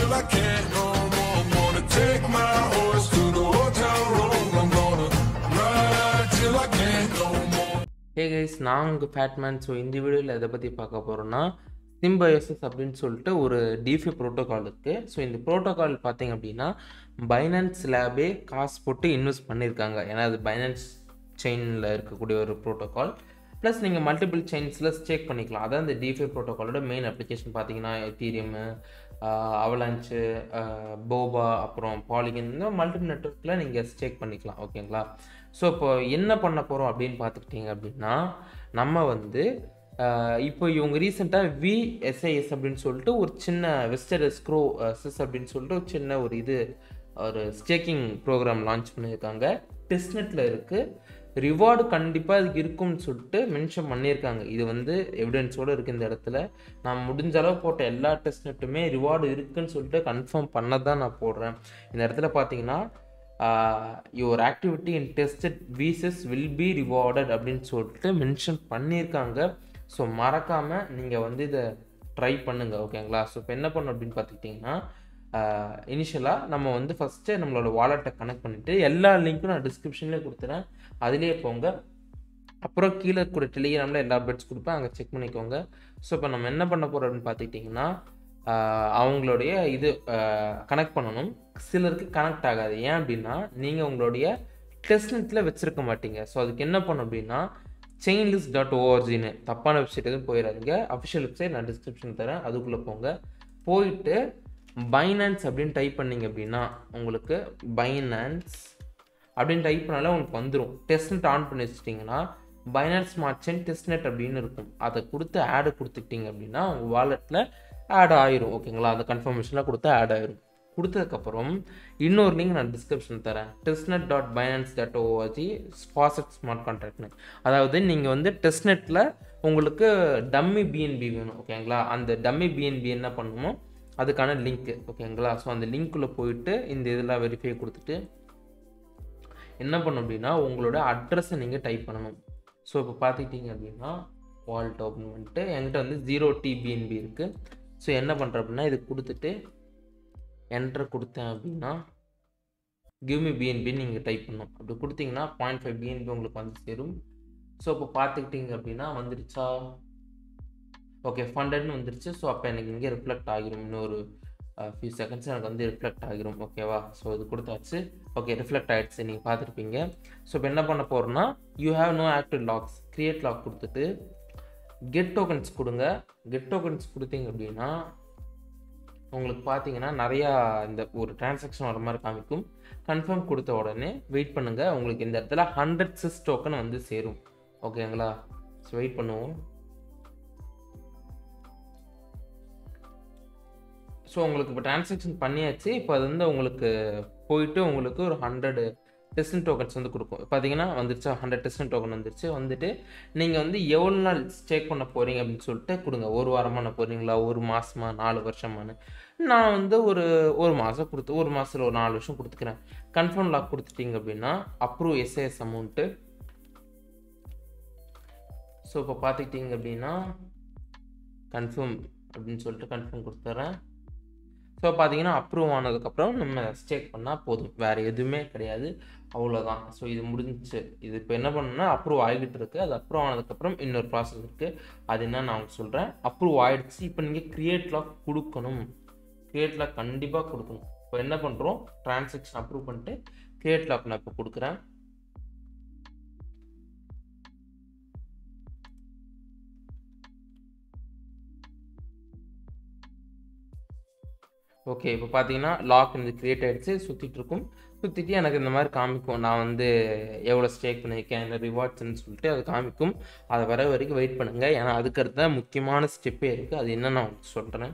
till I can't no more. I'm gonna take my horse to the old town road. I'm gonna ride till I can't no more. Hey guys நான் உங்கள் fatman so இந்த வீடியோவில் எதை பற்றி பார்க்க போகிறோன்னா Symbiosis அப்படின்னு சொல்லிட்டு ஒரு டிஃபி ப்ரோட்டோகால் இருக்குது ஸோ இந்த ப்ரோட்டோகால் பார்த்தீங்க அப்படின்னா பைனான்ஸ் லேபே காசு போட்டு இன்வெஸ்ட் பண்ணியிருக்காங்க ஏன்னா அது பைனான்ஸ் செயினில் இருக்கக்கூடிய ஒரு ப்ரோட்டோகால் ப்ளஸ் நீங்கள் மல்டிபிள் செயின்ஸில் ஸ்டேக் பண்ணிக்கலாம் அதான் இந்த டிஃபை ப்ரோட்டோகாலோட மெயின் அப்ளிகேஷன் பார்த்தீங்கன்னா எத்தீரியமு அவலான்ச்சு போபா அப்புறம் பாலிகன் இந்த மல்டிபிள் நெட்ஒர்க்கில் நீங்கள் ஸ்டேக் பண்ணிக்கலாம் ஓகேங்களா ஸோ இப்போ என்ன பண்ண போகிறோம் அப்படின்னு பார்த்துக்கிட்டிங்க அப்படின்னா நம்ம வந்து ஆஹ் இப்போ இவங்க ரீசெண்டாக விஎஸ்ஐஎஸ் அப்படின்னு சொல்லிட்டு ஒரு சின்ன வெஸ்டர் ஸ்க்ரோ சிஸ் அப்படின்னு சொல்லிட்டு ஒரு சின்ன ஒரு இது ஒரு ஸ்டேக்கிங் ப்ரோக்ராம் லான்ச் பண்ணியிருக்காங்க டெஸ்ட்நெட்டில் இருக்குது ரிவார்டு கண்டிப்பாக அதுக்கு இருக்கும்னு சொல்லிட்டு மென்ஷன் பண்ணியிருக்காங்க இது வந்து எவிடன்ஸோடு இருக்குது இந்த இடத்துல நான் முடிஞ்ச அளவு போட்ட எல்லா டெஸ்ட்நெட்டுமே ரிவார்டு இருக்குன்னு சொல்லிட்டு கன்ஃபார்ம் பண்ண தான் நான் போடுறேன் இந்த இடத்துல பார்த்தீங்கன்னா your activity in tested phases will be rewarded அப்படின்னு சொல்லிட்டு மென்ஷன் பண்ணியிருக்காங்க ஸோ மறக்காமல் நீங்கள் வந்து இதை ட்ரை பண்ணுங்கள் ஓகேங்களா ஸோ இப்போ என்ன பண்ணணும் அப்படின்னு பார்த்துக்கிட்டிங்கன்னா இனிஷியலாக நம்ம வந்து ஃபஸ்ட்டு நம்மளோட வாலெட்டை கனெக்ட் பண்ணிவிட்டு எல்லா லிங்க்கும் நான் டிஸ்கிரிப்ஷன்லேயே கொடுத்துறேன் அதிலே போங்க அப்புறம் கீழே கூட டெலிகிராமில் எல்லா பெட்ஸ் கொடுப்பேன் அங்கே செக் பண்ணிக்கோங்க ஸோ இப்போ நம்ம என்ன பண்ண போகிறோம் அப்படின்னு பார்த்துக்கிட்டிங்கன்னா ஆஹ் அவங்களுடைய இது கனெக்ட் பண்ணணும் சிலருக்கு கனெக்ட் ஆகாது ஏன் அப்படின்னா நீங்கள் உங்களுடைய டெஸ்ட்நெட்டில் வச்சுருக்க மாட்டீங்க ஸோ அதுக்கு என்ன பண்ணும் அப்படின்னா செயின்லிஸ் டாட் ஓஆர்ஜின்னு தப்பான வெப்சைட் எதுவும் போயிடாதீங்க அஃபிஷியல் வெப்சைட் நான் டிஸ்கிரிப்ஷன் தரேன் அதுக்குள்ளே போங்க போயிட்டு பைனான்ஸ் அப்படின்னு டைப் பண்ணீங்க அப்படின்னா உங்களுக்கு பைனான்ஸ் அப்படின்னு டைப் பண்ணாலே உங்களுக்கு வந்துடும் டெஸ்ட்நெட் ஆன் பண்ணி வச்சிட்டிங்கன்னா பைனான்ஸ் ஸ்மார்ட் செயின் டெஸ்ட்நெட் அப்படின்னு இருக்கும் அதை கொடுத்து ஆடு கொடுத்துக்கிட்டீங்க அப்படின்னா உங்கள் வாலெட்டில் ஆட் ஆயிரும் ஓகேங்களா அந்த கன்ஃபர்மேஷன்லாம் கொடுத்து ஆட் ஆயிரும் கொடுத்ததுக்கப்புறம் இன்னொரு லிங்க் நான் டிஸ்கிரிப்ஷன் தரேன் testnet dot Binance dot O R G faucet smart கான்ட்ராக்ட்னு அதாவது நீங்கள் வந்து டெஸ்ட்நெட்டில் உங்களுக்கு டம்மி பிஎன்பி வேணும் ஓகேங்களா அந்த டம்மி பிஎன்பி என்ன பண்ணுமோ அதுக்கான லிங்க்கு ஓகேங்களா ஸோ அந்த லிங்க்குள்ளே போயிட்டு இந்த இதெல்லாம் வெரிஃபை கொடுத்துட்டு என்ன பண்ணும் அப்படின்னா உங்களோட அட்ரஸை நீங்கள் டைப் பண்ணணும் ஸோ இப்போ பார்த்துக்கிட்டிங்க அப்படின்னா வால்ட் ஓப்பன் பண்ணிட்டு என்கிட்ட வந்து ஜீரோ டிபிஎன்பி இருக்குது ஸோ என்ன பண்ணுறேன் அப்படின்னா இது கொடுத்துட்டு என்டர் கொடுத்தேன் அப்படின்னா கிவ்மி பிஎன்பின்னு நீங்கள் டைப் பண்ணணும் அப்படி கொடுத்தீங்கன்னா பாயிண்ட் ஃபைவ் பிஎன்பி உங்களுக்கு வந்து சேரும் ஸோ இப்போ பார்த்துக்கிட்டிங்க அப்படின்னா வந்துருச்சா ஓகே ஃபண்டட்னு வந்துருச்சு ஸோ அப்போ எனக்கு இங்கே ரிஃப்ளெக்ட் ஆகிரும் இன்னொரு ஃபியூ செகண்ட்ஸ் எனக்கு வந்து ரிஃப்ளெக்ட் ஆகிரும் ஓகேவா ஸோ இது கொடுத்தாச்சு ஓகே ரிஃப்ளெக்ட் ஆகிடுச்சு நீங்கள் பார்த்துருப்பீங்க ஸோ இப்போ என்ன பண்ண போகிறோன்னா you have no active locks create lock கொடுத்துட்டு கெட் டோக்கன்ஸ் கொடுங்க கெட் டோக்கன்ஸ் கொடுத்தீங்க அப்படின்னா உங்களுக்கு பார்த்தீங்கன்னா நிறையா இந்த ஒரு டிரான்சாக்ஷன் வர மாதிரி காமிக்கும் கன்ஃபார்ம் கொடுத்த உடனே வெயிட் பண்ணுங்கள் உங்களுக்கு இந்த இடத்துல ஹண்ட்ரட் சிஸ் டோக்கன் வந்து சேரும் ஓகேங்களா ஸோ வெயிட் பண்ணுவோம் ஸோ உங்களுக்கு இப்போ டிரான்சாக்ஷன் பண்ணியாச்சு இப்போ அது வந்து உங்களுக்கு போயிட்டு உங்களுக்கு ஒரு ஹண்ட்ரட் டெஸ்டன் டோக்கன்ஸ் வந்து கொடுக்கும் பார்த்தீங்கன்னா வந்துருச்சா ஹண்ட்ரட் டெஸ்டன் டோக்கன் வந்துருச்சு வந்துட்டு நீங்கள் வந்து எவ்வளோ நாள் ஸ்டேக் பண்ண போகிறீங்க அப்படின்னு சொல்லிட்டு கொடுங்க ஒரு வாரமாக பண்ண போகிறீங்களா ஒரு மாதமா நாலு வருஷமானு நான் வந்து ஒரு ஒரு மாதம் கொடுத்து ஒரு மாதத்தில் ஒரு நாலு வருஷம் கொடுத்துக்கிறேன் கன்ஃபார்ம் லாக் கொடுத்துட்டீங்க அப்படின்னா அப்ரூவ் எஸ்ஏஎஸ் அமௌண்ட்டு ஸோ இப்போ பார்த்துக்கிட்டிங்க அப்படின்னா கன்ஃபார்ம் அப்படின்னு சொல்லிட்டு கன்ஃபார்ம் கொடுத்துட்றேன் ஸோ பார்த்தீங்கன்னா அப்ரூவ் ஆனதுக்கப்புறம் நம்ம ஸ்டேக் பண்ணால் போதும் வேறு எதுவுமே கிடையாது அவ்வளோதான் ஸோ இது முடிஞ்சிச்சு இது இப்போ என்ன பண்ணணும்னா அப்ரூவ் ஆகிட்டு இருக்குது அது அப்ரூவ் ஆனதுக்கப்புறம் இன்னொரு ப்ராசஸ் இருக்குது அது என்ன நான் உங்களுக்கு சொல்கிறேன் அப்ரூவ் ஆகிடுச்சு இப்போ நீங்கள் க்ரியேட் லாக் கொடுக்கணும் க்ரியேட் லாக் கண்டிப்பாக கொடுக்கணும் இப்போ என்ன பண்ணுறோம் ட்ரான்சாக்ஷன் அப்ரூவ் பண்ணிட்டு க்ரியேட் லாக் நான் இப்போ கொடுக்குறேன் ஓகே இப்போ பார்த்தீங்கன்னா லாக் இந்த க்ரியேட் ஆகிடுச்சு சுற்றிட்டு இருக்கும் சுற்றிட்டு எனக்கு இந்த மாதிரி காமிக்கும் நான் வந்து எவ்வளோ ஸ்டேக் பண்ணியிருக்கேன் என்ன ரிவார்ட்ஸ்ன்னு சொல்லிட்டு அது காமிக்கும் அதை வர வரைக்கும் வெயிட் பண்ணுங்கள் ஏன்னா அதுக்கு அடுத்த முக்கியமான ஸ்டெப்பே இருக்குது அது என்ன நான் உங்களுக்கு சொல்கிறேன்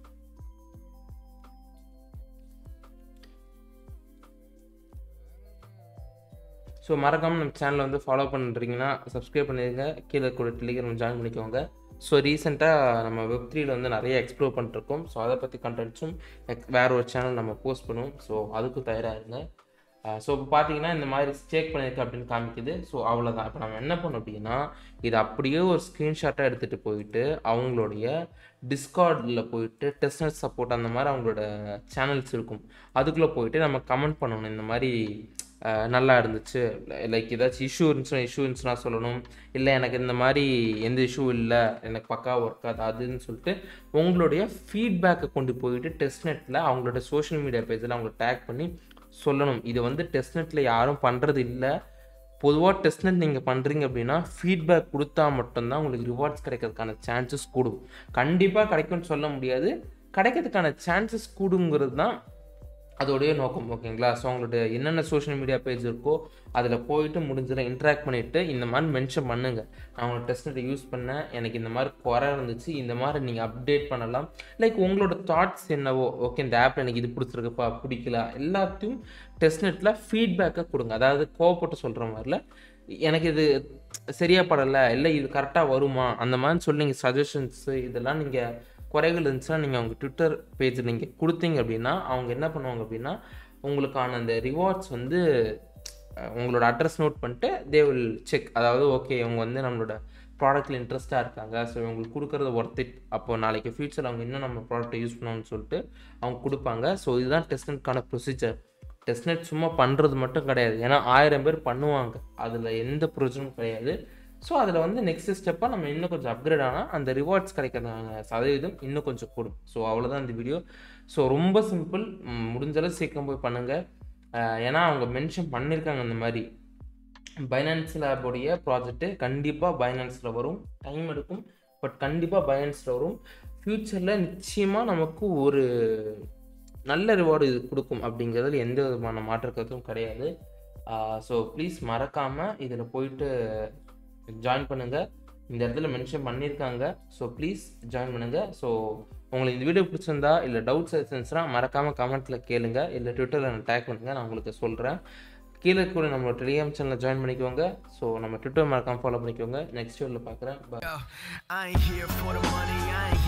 ஸோ மறக்காமல் நம்ம சேனலை வந்து ஃபாலோ பண்ணுறீங்கன்னா சப்ஸ்கிரைப் பண்ணிடுங்க கீழே கூட டெலிகிராம் ஜாயின் பண்ணிக்கோங்க ஸோ ரீசெண்டாக நம்ம வெப் த்ரீல வந்து நிறைய எக்ஸ்ப்ளோர் பண்ணிருக்கோம் ஸோ அதை பற்றி கண்டென்ட்ஸும் வேற ஒரு சேனல் நம்ம போஸ்ட் பண்ணுவோம் ஸோ அதுக்கும் தயாராக இருங்க ஸோ இப்போ பார்த்தீங்கன்னா இந்த மாதிரி செக் பண்ணியிருக்கு அப்படின்னு காமிக்குது ஸோ அவ்வளோதான் இப்போ நம்ம என்ன பண்ணோம் அப்படின்னா இது அப்படியே ஒரு ஸ்க்ரீன்ஷாட்டாக எடுத்துகிட்டு போயிட்டு அவங்களுடைய டிஸ்கார்டில் போயிட்டு டெஸ்ட்நெட் சப்போர்ட் அந்த மாதிரி அவங்களோட சேனல்ஸ் இருக்கும் அதுக்குள்ளே போயிட்டு நம்ம கமெண்ட் பண்ணணும் இந்த மாதிரி அஹ், நல்லா இருந்துச்சு லைக் ஏதாச்சும் இஷ்யூ இருந்துச்சுன்னா இஷ்யூ இருந்துச்சுன்னா சொல்லணும் இல்லை எனக்கு இந்த மாதிரி எந்த இஷ்யூ இல்லை எனக்கு பக்கா ஒர்க் ஆகுது அதுன்னு சொல்லிட்டு உங்களுடைய ஃபீட்பேக்கை கொண்டு போயிட்டு டெஸ்ட்நெட்டில் அவங்களோட சோஷியல் மீடியா பேஜில் அவங்கள டேக் பண்ணி சொல்லணும் இது வந்து டெஸ்ட்நெட்டில் யாரும் பண்ணுறது இல்லை பொதுவாக டெஸ்ட்நெட் நீங்கள் பண்ணுறீங்க அப்படின்னா ஃபீட்பேக் கொடுத்தா மட்டும்தான் உங்களுக்கு ரிவார்ட்ஸ் கிடைக்கிறதுக்கான சான்சஸ் கூடும் கண்டிப்பாக கிடைக்கும்னு சொல்ல முடியாது கிடைக்கிறதுக்கான சான்சஸ் கூடுங்கிறது தான் அதோடைய நோக்கம் ஓகேங்களா ஸோ அவங்களோட என்னென்ன சோஷியல் மீடியா பேஜ் இருக்கோ அதில் போயிட்டு முடிஞ்சதை இன்ட்ராக்ட் பண்ணிவிட்டு இந்த மாதிரி மென்ஷன் பண்ணுங்கள் நான் உங்களோட டெஸ்ட்நெட்டை யூஸ் பண்ணேன் எனக்கு இந்த மாதிரி குறை இருந்துச்சு இந்த மாதிரி நீங்கள் அப்டேட் பண்ணலாம் லைக் உங்களோட தாட்ஸ் என்னவோ ஓகே இந்த ஆப்பில் எனக்கு இது பிடிச்சிருக்குப்பா பிடிக்கல எல்லாத்தையும் டெஸ்ட்நெட்டில் ஃபீட்பேக்கை கொடுங்க அதாவது கோவப்பட்டு சொல்கிற மாதிரில எனக்கு இது சரியாக படலை இல்லை இது கரெக்டாக வருமா அந்த மாதிரி சொல்லி நீங்கள் சஜஷன்ஸு இதெல்லாம் நீங்கள் குறைகள் இருந்துச்சுன்னா நீங்கள் அவங்க ட்விட்டர் பேஜ் நீங்கள் கொடுத்தீங்க அப்படின்னா அவங்க என்ன பண்ணுவாங்க அப்படின்னா உங்களுக்கான அந்த ரிவார்ட்ஸ் வந்து அஹ், உங்களோட அட்ரஸ் நோட் பண்ணிட்டு தே வில் செக் அதாவது ஓகே இவங்க வந்து நம்மளோட ப்ராடக்ட்டில் இன்ட்ரெஸ்ட்டாக இருக்காங்க ஸோ இவங்களுக்கு கொடுக்குறது ஒர்த் இட் அப்போ நாளைக்கு ஃபியூச்சர் அவங்க இன்னும் நம்ம ப்ராடக்ட்டை யூஸ் பண்ணணும்னு சொல்லிட்டு அவங்க கொடுப்பாங்க ஸோ இதுதான் டெஸ்ட்நெட்கான ப்ரொசீஜர் டெஸ்ட்நெட் சும்மா பண்ணுறது மட்டும் கிடையாது ஏன்னா ஆயிரம் பேர் பண்ணுவாங்க அதில் எந்த பிரயோஜனமும் கிடையாது ஸோ அதில் வந்து நெக்ஸ்ட் ஸ்டெப்பாக நம்ம இன்னும் கொஞ்சம் அப்கிரேட் ஆனால் அந்த ரிவார்ட்ஸ் கிடைக்கிறதான சதவீதம் இன்னும் கொஞ்சம் கூடும் ஸோ அவ்வளோதான் இந்த வீடியோ ஸோ ரொம்ப சிம்பிள் முடிஞ்சளவு சீக்கிரம் போய் பண்ணுங்கள் ஏன்னா அவங்க மென்ஷன் பண்ணியிருக்காங்க இந்த மாதிரி பைனான்ஸ் லேபுடைய ப்ராஜெக்ட்டு கண்டிப்பாக பைனான்ஸில் வரும் டைம் எடுக்கும் பட் கண்டிப்பாக பைனான்ஸில் வரும் ஃப்யூச்சரில் நிச்சயமாக நமக்கு ஒரு நல்ல ரிவார்டு இது கொடுக்கும் அப்படிங்கிறதுல எந்த விதமான மாற்று கருத்தும் கிடையாது ஸோ ப்ளீஸ் மறக்காமல் இதில் போயிட்டு ஜாயின் பண்ணுங்கள் இந்த இடத்துல மென்ஷன் பண்ணியிருக்காங்க ஸோ ப்ளீஸ் ஜாயின் பண்ணுங்கள் ஸோ உங்களுக்கு இந்த வீடியோ பிடிச்சிருந்தா இல்லை டவுட்ஸ் இருந்துச்சுன்னா மறக்காமல் கமெண்ட்டில் கேளுங்க இல்லை ட்விட்டரில் நான் டேக் பண்ணுங்கள் நான் உங்களுக்கு சொல்கிறேன் கீழே கூட நம்மளோட டெலிகிராம் சேனலில் ஜாயின் பண்ணிக்கோங்க ஸோ நம்ம ட்விட்டர் மறக்காமல் ஃபாலோ பண்ணிக்கோங்க நெக்ஸ்ட் வீடியோவில் பார்க்குறேன் Yo, I ain't here for the money, I ain't